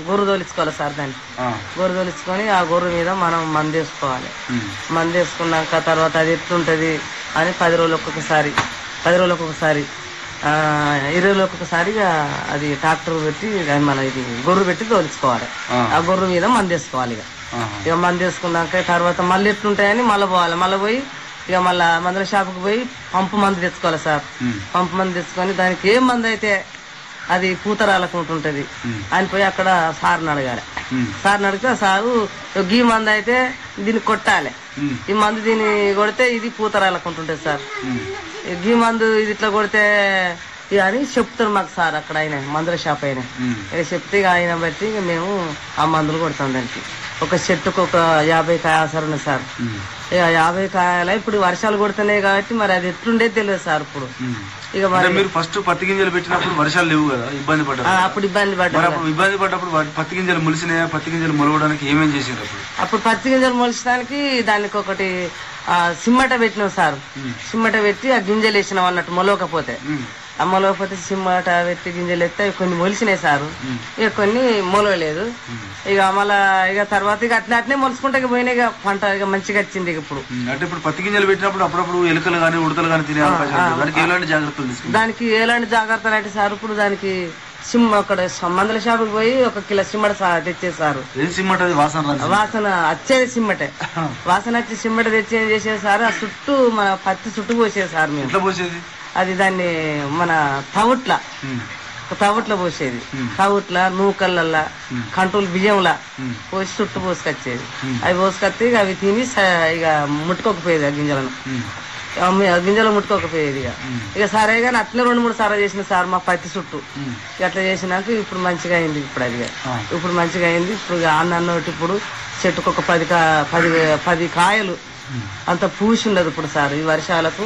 గొర్రు తోలించుకోవాలి సార్ దాన్ని ఆ, గొర్రు తోలించుకొని ఆ గొర్రు మీద మనం మందు వేసుకోవాలి ఉమ్, మందు వేసుకున్నాక తర్వాత అది ఎట్లుంటది అని పది రోజులకు ఒకసారి పది రోజులకు ఒకసారి ఆ, ఇరవై రోజులకు ఒకసారి ఇక అది ట్రాక్టర్ పెట్టి దాన్ని మన ఇది గొర్రు పెట్టి తోలించుకోవాలి ఆ, ఆ గొర్రు మీద మందు వేసుకోవాలి ఇక ఆహా, ఇక మందు వేసుకున్నాక తర్వాత మళ్ళీ ఎట్లుంటాయని మళ్ళీ పోవాలి మళ్ళీ పోయి ఇక మళ్ళీ మందుల షాపుకి పోయి పంపు మందు తెచ్చుకోవాలి సార్ ఉమ్, పంపు మందు తెచ్చుకొని దానికి ఏం మందు అయితే అది పూత రాలకుంటుంటది ఉమ్, అని పోయి అక్కడ సార్ని అడగాలి ఉమ్, సార్ని అడిగితే ఆ సారు గీ మందు అయితే దీన్ని కొట్టాలి ఉమ్, ఈ మందు దీన్ని కొడితే ఇది పూత రాలకుంటుంటది సార్ ఉమ్, ఈ గీ మందు ఇది ఇట్లా కొడితే ఇక అని చెప్తారు మాకు సార్ అక్కడ ఆయన మందుల షాప్ ఆయన ఉమ్, ఇక చెప్తే ఇక ఆయన బట్టి ఇక మేము ఆ మందులు కొడతాం దానికి ఒక చెట్టుకు ఒక యాభై కాయ సార్ ఉన్నది సార్ ఉమ్, ఇక యాభై కాయల ఇప్పుడు వర్షాలు కొడుతున్నాయి కాబట్టి మరి అది ఎట్లుండేది తెలియదు సార్ ఇప్పుడు ఉమ్. ఇక అంటే మరి మీరు ఫస్ట్ పత్తి గింజలు పెట్టినప్పుడు వర్షాలు లేవు కదా ఇబ్బంది ఆ, పడ్డారు అప్పుడు ఇబ్బంది మరి పడ్డారు అప్పుడు ఇబ్బంది పడ్డప్పుడు వాటి పత్తి గింజలు మొలిసినాయా పత్తి గింజలు మొలవడానికి ఏమేం చేసిండ్రు అప్పుడు అప్పుడు పత్తి గింజలు మొలచడానికి దానికి ఒకటి ఆ, సిమ్మట పెట్టినాం సార్ ఉమ్, సిమ్మట పెట్టి ఆ గింజలు వేసినాం అన్నట్టు మొలవకపోతే ఉమ్, ఆ మొలవకపోతే సిమ్మట పెట్టి గింజలు ఎత్తే అవి కొన్ని మొలిసినాయి సారు ఉమ్, ఇక కొన్ని మొలవలేదు ఉమ్, ఇక మళ్ళా ఇక తర్వాత ఇక అట్లా అట్నే మొలుచుకుంటే ఇక పోయినాయి ఇక పంట ఇక మంచిగా వచ్చింది ఇక ఇప్పుడు ఉమ్. అంటే ఇప్పుడు పత్తి గింజలు పెట్టినప్పుడు అప్పుడప్పుడు ఎలుకలు కానీ ఉడతలు కానీ తినే అవకాశం ఉంటుంది దానికి ఎలాంటి జాగ్రత్తలు తీసుకుంటారు దానికి ఎలాంటి జాగ్రత్తలు అంటే సార్ ఇప్పుడు దానికి సిమ్ అక్కడ మందుల షాపుకి పోయి ఒక కిలో సిమ్మట సా- తెచ్చేసారు ఏం సిమ్మట అది వాసన రాదు వాసన వచ్చేది సిమ్మటే వాసన వచ్చి సిమ్మట తెచ్చి ఏం చేసేసారు ఆ చుట్టూ మన పత్తి చుట్టూ పోసేసారు మేము ఎట్లా పోసేది అది దాన్ని మన తవుట్ల ఉమ్, తవుట్ల పోసేది ఉమ్. తవుట్ల నూకల్లల్లా ఉమ్. కంట్రోల్ బియ్యంలా ఉమ్, పోసి చుట్టూ పోసుకొచ్చేది ఉమ్. అవి పోసుకొస్తే ఇక అవి తిని స- ఇక ముట్టుకోకపోయేది ఆ గింజలను ఉమ్, ఆ మి- ఆ గింజలు ముట్టుకోకపోయేది ఇక ఉమ్, ఇక సరే కానీ అట్లే రెండు మూడు సార్లు చేసిన సార్ మా పత్తి చుట్టూ ఉమ్, ఇక అట్లా చేసినాక ఇప్పుడు మంచిగా అయింది ఇప్పుడు అది ఇక. ఆ. ఇప్పుడు మంచిగా అయింది ఇప్పుడు ఇక అన్న అన్నోటి ఇప్పుడు చెట్టుకు ఒక పది కా- పది పది కాయలు ఉమ్. అంత పూసి ఉండదు ఇప్పుడు సార్ ఈ వర్షాలకు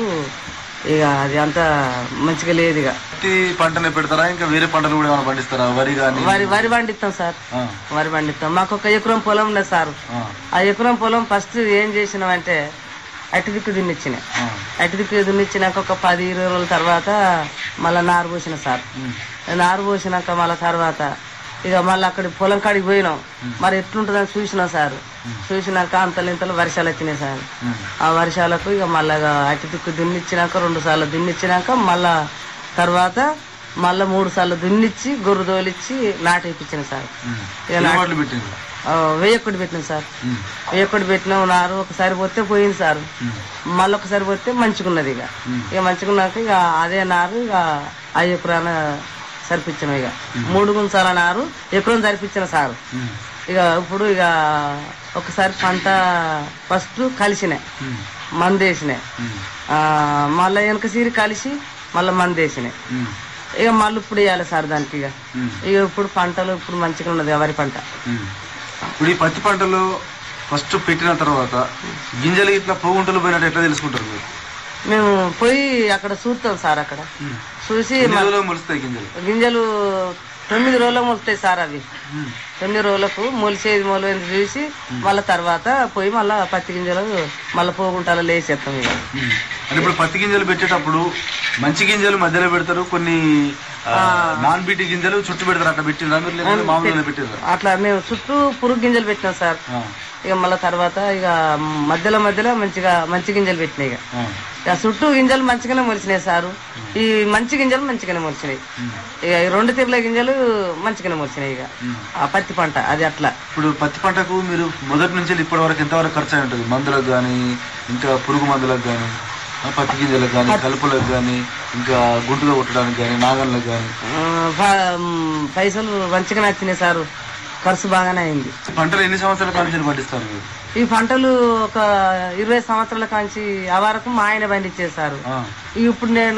ఇక అది అంత మంచిగా లేదు ఇక పత్తి పంటనే పెడతారా ఇంకా వేరే పంటలు కూడా ఏమైనా పండిస్తారా వరి కానీ వరి వరి పండిస్తాం సార్ వరి పండిస్తాం మాకు ఒక ఎకరం పొలం ఉన్నది సార్ ఆ ఎకరం పొలం ఫస్ట్ ఏం చేసినామంటే అటు దిక్కు దున్నిచ్చినాయి అటు దిక్కు దున్నిచ్చినాక ఒక పది ఇరవై రోజుల తర్వాత మళ్ళీ నారు పోసిన సార్ నారు పోసినాక మళ్ళీ తర్వాత ఇక మళ్ళీ అక్కడ పొలం కాడికి పోయినాం మరి ఎట్లుంటుందని చూసినాం సార్ చూసినాక అంతలు ఇంతలు వర్షాలు వచ్చినాయి సార్ ఆ వర్షాలకు ఇక మళ్ళా అటు దిక్కు దున్నిచ్చినాక రెండు సార్లు దున్నిచ్చినాక మళ్ళా తర్వాత మళ్ళా మూడు సార్లు దున్నిచ్చి గొర్రు తోలిచ్చి నాటేపించిన సార్ ఇక నాటు- వాటిలో పెట్టింది ఆ, వెయ్యొక్కటి పెట్టినాం సార్ వెయ్యొక్కటి పెట్టినాం నారు ఒకసారి పోతే పోయింది సార్ మళ్ళీ ఒకసారి పోతే మంచిగున్నది ఇక ఇక మంచిగున్నాక ఇక అదే నారు ఇక ఆ ఎకరాన సరిపించిన ఇక మూడు గుంచాల నారు ఎకరం సరిపించిన సార్ ఇక ఇప్పుడు ఇక ఒకసారి పంట ఫస్ట్ కలిసినాయి మందు వేసినాయి ఆ, మళ్ళా వెనక సీరి కలిసి మళ్ళీ మందు వేసినాయి ఇక మళ్ళీ ఇప్పుడు వేయాలి సార్ దానికి ఇక ఇక ఇప్పుడు పంటలు ఇప్పుడు మంచిగా ఉన్నది వరి పంట ఇప్పుడు ఈ పత్తి పంటలో ఫస్ట్ పెట్టిన తర్వాత గింజలు ఇట్లా పోగుంటలు పోయినట్టు ఎట్లా తెలుసుకుంటారు మీరు మేము పోయి అక్కడ చూస్తాం సార్ అక్కడ చూసి ఎన్ని మ- రోజులు మొలుస్తాయి గింజలు గింజలు తొమ్మిది రోజులకు మొలుస్తాయి సార్ అవి తొమ్మిది రోజులకు మొలిసేది మొలింది చూసి మళ్ళా తర్వాత పోయి మళ్ళా పత్తి గింజలు మళ్ళా పోగుంటాలో లేసేస్తాం ఇక అంటే ఇప్పుడు పత్తి గింజలు పెట్టేటప్పుడు మంచి గింజలు మధ్యలో పెడతారు కొన్ని ఆ, నాన్ బీటీ గింజలు చుట్టూ పెడతారు అట్లా పెట్టిండ్రా మీరు లేకపోతే మామూలుగా పెట్టిండ్రా అట్లా మేము చుట్టూ పురుగు గింజలు పెట్టినాం సార్ ఆ, ఇక మళ్ళా తర్వాత ఇక మధ్యలో మధ్యలో మంచిగా మంచి గింజలు పెట్టినాయి ఇక ఆ, ఇక చుట్టూ గింజలు మంచిగానే మొలిచినాయి సారు ఈ మంచి గింజలు మంచిగానే మొలిచినాయి ఇక ఈ రెండు తీర్ల గింజలు మంచిగానే మొలిచినాయి ఇక ఆ పత్తి పంట అది అట్లా ఇప్పుడు పత్తి పంటకు మీరు మొదటి నుంచి ఇప్పటి వరకు ఎంతవరకు ఖర్చు అయి ఉంటుంది మందులకు కానీ ఇంకా పురుగు మందులకు కానీ పత్తి గింజలకు కానీ కలుపులకు కానీ ఇంకా గుంటుగా కొట్టడానికి కానీ నాగన్లకు కానీ ఆ, ప- మ్, పైసలు మంచిగానే వచ్చినాయి సారు ఖర్చు బాగానే అయింది పంటలు ఎన్ని సంవత్సరాల కాంచెలు పండిస్తారు మీరు ఈ పంటలు ఒక ఇరవై సంవత్సరాల కాంచి ఆ వరకు మా ఆయన పండించేశారు ఆ, ఇప్పుడు నేను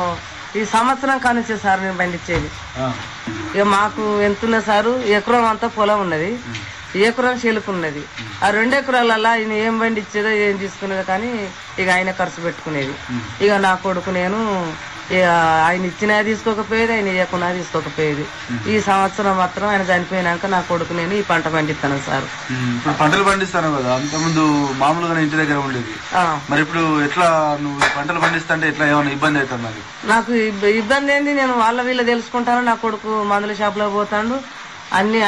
ఈ సంవత్సరం కానిచ్చే సార్ నేను పండించేది ఆ, ఇక మాకు ఎంతున్న సారు ఎకరం అంతా పొలం ఉన్నది ఈ ఎకరం చెలుకున్నది ఆ రెండు ఎకరాలల్లా ఆయన ఏం పండించేదో ఏం తీసుకునేదో కానీ ఇక ఆయన ఖర్చు పెట్టుకునేది ఇక నా కొడుకు నేను ఇక ఆయన ఇచ్చినా తీసుకోకపోయేది ఆయన ఇవ్వకున్నా తీసుకోకపోయేది ఈ సంవత్సరం మాత్రం ఆయన చనిపోయినాక నా కొడుకు నేను ఈ పంట పండిస్తాను సార్ ఉమ్, ఇప్పుడు పంటలు పండిస్తాను కదా అంతకుముందు మామూలుగా ఇంటి దగ్గర ఉండేది ఆ, మరి ఇప్పుడు ఎట్లా నువ్వు పంటలు పండిస్తుంటే ఎట్లా ఏమైనా ఇబ్బంది అవుతుంది మరి నాకు ఇబ్బ- ఇబ్బంది ఏంది నేను వాళ్ళ వీళ్ళ తెలుసుకుంటాను నా కొడుకు మందుల షాప్ లో పోతాడు అన్ని